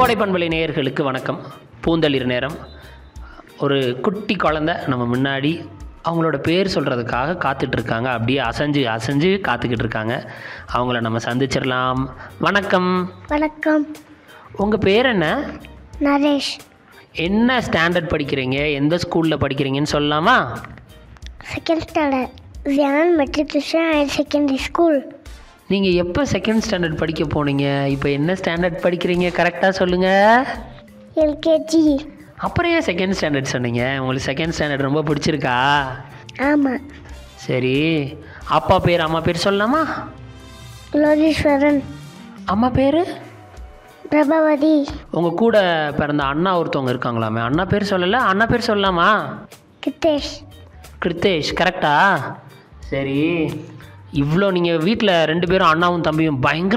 கோடை பண்பலை நேயர்களுக்கு வணக்கம் பூந்தளிர் நேரம் ஒரு குட்டி குழந்த நம்ம முன்னாடி அவங்களோட பேர் சொல்கிறதுக்காக காத்துட்ருக்காங்க அப்படியே அசைஞ்சு அசைஞ்சு காத்துக்கிட்டு இருக்காங்க அவங்கள நம்ம சந்திச்சிடலாம் வணக்கம் வணக்கம் உங்கள் பேர் என்ன நரேஷ் என்ன ஸ்டாண்டர்ட் படிக்கிறீங்க எந்த ஸ்கூலில் படிக்கிறீங்கன்னு சொல்லலாமா second standard Zion matriculation higher secondary school நீங்கள் எப்போ செகண்ட் ஸ்டாண்டர்ட் படிக்க போனீங்க இப்போ என்ன ஸ்டாண்டர்ட் படிக்கிறீங்க கரெக்டாக சொல்லுங்கள் எல்கேஜி அப்புறம் ஏன் செகண்ட் ஸ்டாண்டர்ட் சொன்னீங்க உங்களுக்கு செகண்ட் ஸ்டாண்டர்ட் ரொம்ப பிடிச்சிருக்கா ஆமாம் சரி அப்பா பேர் அம்மா பேர் சொல்லலாமா லோகேஸ்வரன் அம்மா பேர் பிரபாவதி உங்கள் கூட பிறந்த அண்ணா ஒருத்தவங்க இருக்காங்களாமே அண்ணா பேர் சொல்லலை அண்ணா பேர் சொல்லலாமா கிருத்தேஷ் கிருத்தேஷ் கரெக்டா சரி இவ்வளோ நீங்கள் வீட்டில் ரெண்டு பேரும் அண்ணாவும் தம்பியும் பயங்கர